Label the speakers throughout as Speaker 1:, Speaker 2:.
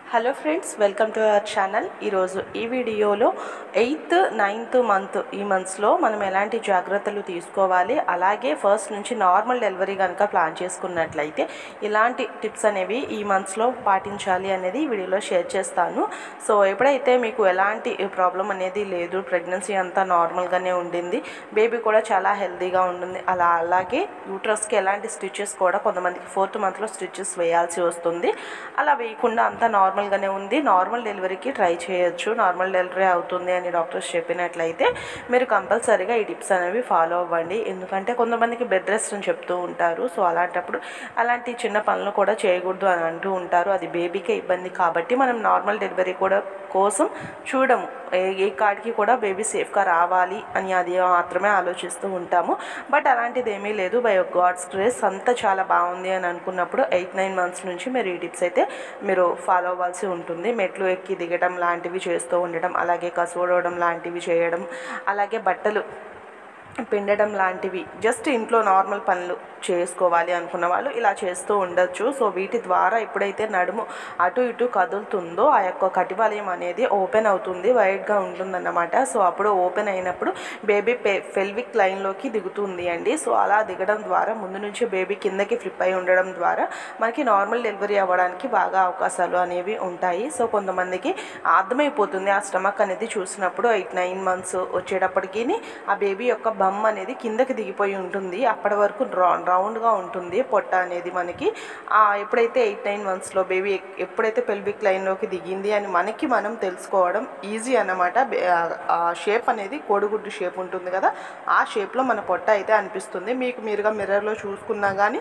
Speaker 1: hello friends welcome to our channel ఈరోజు ఈ వీడియోలో ఎయిత్ నైన్త్ మంత్ ఈ మంత్స్లో మనం ఎలాంటి జాగ్రత్తలు తీసుకోవాలి అలాగే ఫస్ట్ నుంచి నార్మల్ డెలివరీ కనుక ప్లాన్ చేసుకున్నట్లయితే ఇలాంటి టిప్స్ అనేవి ఈ మంత్స్లో పాటించాలి అనేది ఈ వీడియోలో షేర్ చేస్తాను సో ఎప్పుడైతే మీకు ఎలాంటి ప్రాబ్లం అనేది లేదు ప్రెగ్నెన్సీ అంతా నార్మల్గానే ఉండింది బేబీ కూడా చాలా హెల్తీగా ఉంటుంది అలా అలాగే యూట్రస్కి ఎలాంటి స్టిచెస్ కూడా కొంతమందికి ఫోర్త్ మంత్లో స్టిచెస్ వేయాల్సి వస్తుంది అలా వేయకుండా అంతా నార్మల్గానే ఉంది నార్మల్ డెలివరీకి ట్రై చేయొచ్చు నార్మల్ డెలివరీ అవుతుంది అని డాక్టర్స్ చెప్పినట్లయితే మీరు కంపల్సరీగా ఈ టిప్స్ అనేవి ఫాలో అవ్వండి ఎందుకంటే కొంతమందికి బెడ్ రెస్ట్ అని చెప్తూ ఉంటారు సో అలాంటప్పుడు అలాంటి చిన్న పనులు కూడా చేయకూడదు అని అంటూ ఉంటారు అది బేబీకే ఇబ్బంది కాబట్టి మనం నార్మల్ డెలివరీ కూడా కోసం చూడము ఏ ఏ కాడికి కూడా బేబీ సేఫ్గా రావాలి అని అది మాత్రమే ఆలోచిస్తూ ఉంటాము బట్ అలాంటిది ఏమీ లేదు బై గాడ్స్ గ్రేస్ అంతా చాలా బాగుంది అని అనుకున్నప్పుడు ఎయిట్ నైన్ మంత్స్ నుంచి మీరు ఈ టిప్స్ అయితే మీరు ఫాలో అవ్వాల్సి ఉంటుంది మెట్లు ఎక్కి దిగడం లాంటివి చేస్తూ ఉండడం అలాగే కసువడవడం లాంటివి చేయడం అలాగే బట్టలు పిండడం లాంటివి జస్ట్ ఇంట్లో నార్మల్ పనులు చేసుకోవాలి అనుకున్న వాళ్ళు ఇలా చేస్తూ ఉండొచ్చు సో వీటి ద్వారా ఎప్పుడైతే నడుము అటు ఇటు కదులుతుందో ఆ యొక్క కటివాలయం అనేది ఓపెన్ అవుతుంది వైడ్గా ఉంటుందన్నమాట సో అప్పుడు ఓపెన్ అయినప్పుడు బేబీ పె ఫెల్విక్ లైన్లోకి దిగుతుంది అండి సో అలా దిగడం ద్వారా ముందు నుంచి బేబీ కిందకి ఫ్లిప్ అయి ఉండడం ద్వారా మనకి నార్మల్ డెలివరీ అవ్వడానికి బాగా అవకాశాలు అనేవి ఉంటాయి సో కొంతమందికి అర్థమైపోతుంది ఆ స్టమక్ అనేది చూసినప్పుడు ఎయిట్ నైన్ మంత్స్ వచ్చేటప్పటికి ఆ బేబీ యొక్క బమ్ అనేది కిందకి దిగిపోయి ఉంటుంది అప్పటి వరకు రౌ రౌండ్గా ఉంటుంది పొట్ట అనేది మనకి ఆ, ఎప్పుడైతే ఎయిట్ నైన్ మంత్స్లో బేబీ ఎప్పుడైతే పెల్విక్ లైన్లోకి దిగింది అని మనకి మనం తెలుసుకోవడం ఈజీ అన్నమాట బే- ఆ- ఆ షేప్ అనేది కోడిగుడ్డు షేప్ ఉంటుంది కదా ఆ షేప్లో మన పొట్ట అయితే అనిపిస్తుంది మీకు మీరుగా మిర్రర్లో చూసుకున్నా కానీ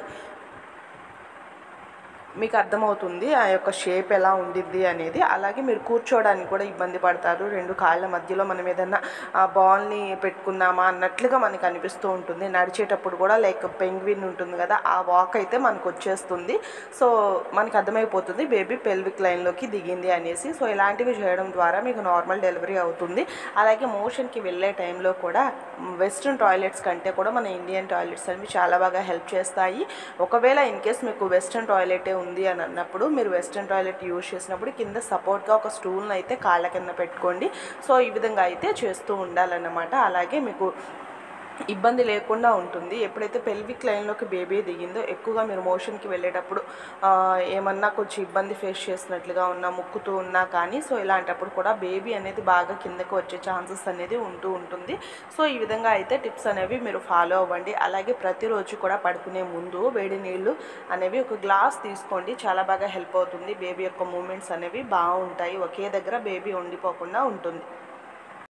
Speaker 1: మీకు అర్థమవుతుంది ఆ యొక్క షేప్ ఎలా ఉండిద్ది అనేది అలాగే మీరు కూర్చోవడానికి కూడా ఇబ్బంది పడతారు రెండు కాళ్ళ మధ్యలో మనం ఏదన్నా ఆ బాల్ని పెట్టుకున్నామా అన్నట్లుగా మనకు అనిపిస్తూ ఉంటుంది నడిచేటప్పుడు కూడా లైక్ పెంగ్విన్ ఉంటుంది కదా ఆ వాక్ అయితే మనకు వచ్చేస్తుంది సో మనకు అర్థమైపోతుంది బేబీ పెల్విక్ లైన్లోకి దిగింది అనేసి సో ఇలాంటివి చేయడం ద్వారా మీకు నార్మల్ డెలివరీ అవుతుంది అలాగే మోషన్కి వెళ్ళే టైంలో కూడా వెస్ట్రన్ టాయిలెట్స్ కంటే కూడా మన ఇండియన్ టాయిలెట్స్ అనేవి చాలా బాగా హెల్ప్ చేస్తాయి ఒకవేళ ఇన్ కేస్ మీకు వెస్ట్రన్ టాయిలెటే ఉంది అని అన్నప్పుడు మీరు వెస్ట్రన్ టాయిలెట్ యూజ్ చేసినప్పుడు కింద సపోర్ట్గా ఒక స్టూల్ని అయితే కాళ్ళ కింద పెట్టుకోండి సో ఈ విధంగా అయితే చేస్తూ ఉండాలన్నమాట అలాగే మీకు ఇబ్బంది లేకుండా ఉంటుంది ఎప్పుడైతే పెల్విక్ లైన్లోకి బేబీ దిగిందో ఎక్కువగా మీరు మోషన్కి వెళ్ళేటప్పుడు ఆ, ఏమన్నా కొంచెం ఇబ్బంది ఫేస్ చేసినట్లుగా ఉన్నా ముక్కుతూ ఉన్నా కానీ సో ఇలాంటప్పుడు కూడా బేబీ అనేది బాగా కిందకి వచ్చే ఛాన్సెస్ అనేది ఉంటూ ఉంటుంది సో ఈ విధంగా అయితే టిప్స్ అనేవి మీరు ఫాలో అవ్వండి అలాగే ప్రతిరోజు కూడా పడుకునే ముందు వేడి నీళ్ళు అనేవి ఒక గ్లాస్ తీసుకోండి చాలా బాగా హెల్ప్ అవుతుంది బేబీ యొక్క మూమెంట్స్ అనేవి బాగుంటాయి ఒకే దగ్గర బేబీ ఉండిపోకుండా ఉంటుంది